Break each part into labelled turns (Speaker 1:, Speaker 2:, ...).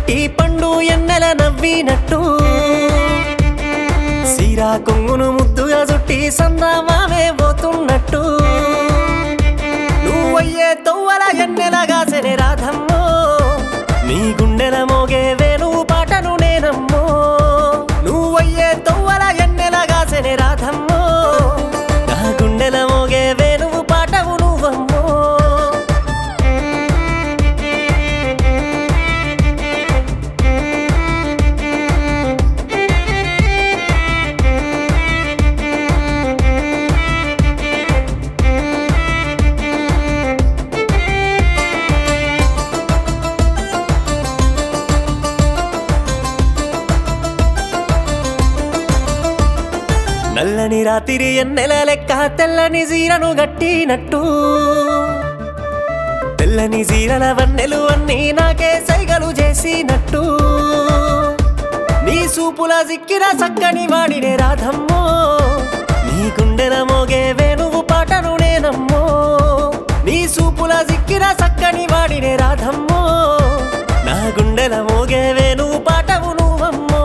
Speaker 1: బట్టి పండు ఎన్నెల నవ్వినట్టు సీరా కొంగును ముద్దుగా చుట్టి సందామామే పోతున్నట్టు నువ్వయ్యే తొవ్వల ఎన్నెలగా సెనే రాధమ్మో నీ గుండెల మోగే వేణువు పాటను నేనమ్మో నువ్వయ్యే తొవ్వల ఎన్నెలగా సెనే రాధమ్మో నా గుండెల మోగే వేణువు పాటవు నువ్వమ్మో నల్లని రాత్రి ఎన్నెల లెక్క తెల్లని జీరను గట్టినట్టు తెల్లని జీరల వన్నెలు అన్నీ నాకే సైగలు చేసినట్టు నీ సూపుల సిక్కిన చక్కని వాడినే రాధమ్మో నీ గుండెల మోగే వేణువు పాటను నేనమ్మో నీ సూపుల సిక్కిన చక్కని వాడినే రాధమ్మో నా గుండెల మోగే వేణువు పాటవు నువ్వమ్మో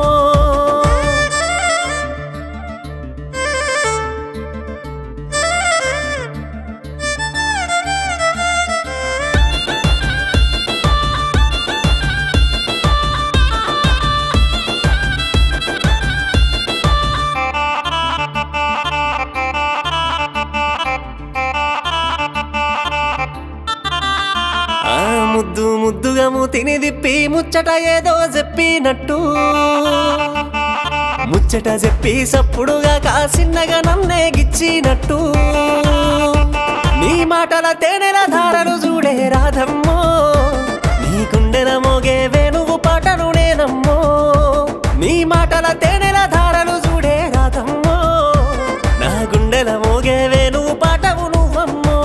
Speaker 1: ఆ ముద్దు ముద్దుగా మూతిని దిప్పి ముచ్చట ఏదో చెప్పినట్టు ముచ్చట చెప్పి సప్పుడుగా కాసిన్నగా నన్నే గిచ్చినట్టు నీ మాటల తేనెల ధారలు చూడే రాధమ్మో నీ గుండెల మోగే వేణువు పాటను నేనమ్మో నీ మాటల తేనెల ధారలు చూడే రాధమ్మో నా గుండెల మోగే వేణువు పాటవు నువ్వమ్మో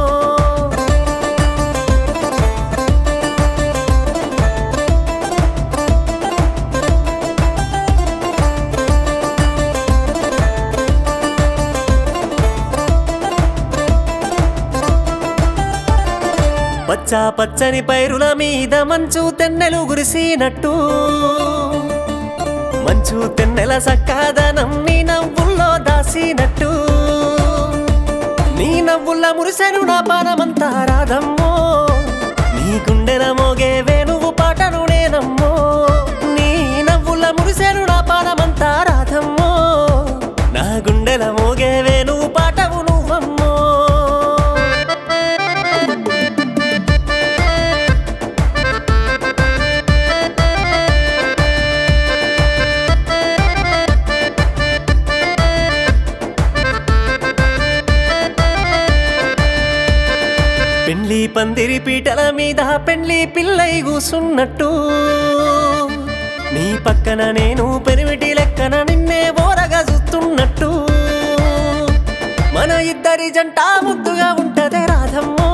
Speaker 1: పచ్చ పచ్చని పైరుల మీద మంచు తెన్నెలు గురిసినట్టు మంచు తెన్నెల సక్కాదనం నీ నవ్వుల్లో దాసినట్టు నీ నవ్వుల్ల మురిసెను నా పానమంతా రాధమ్మో నీ గుండెల మోగే వేణువు పాటను నేనమ్మో నీ నవ్వుల్ల మురిసెను నా పానమంతా రాధమ్మో నా గుండెల మోగే వేణువు పాటవు నువ్వమ్మో పెండ్లి పందిరి పీటల మీద పెండ్లి పిల్లై కూసున్నట్టు నీ పక్కన నేను పెరిమిటి లెక్కన నిన్నే ఓరగా చూస్తున్నట్టు మన ఇద్దరి జంట ముద్దుగా ఉంటదే రాధమ్మో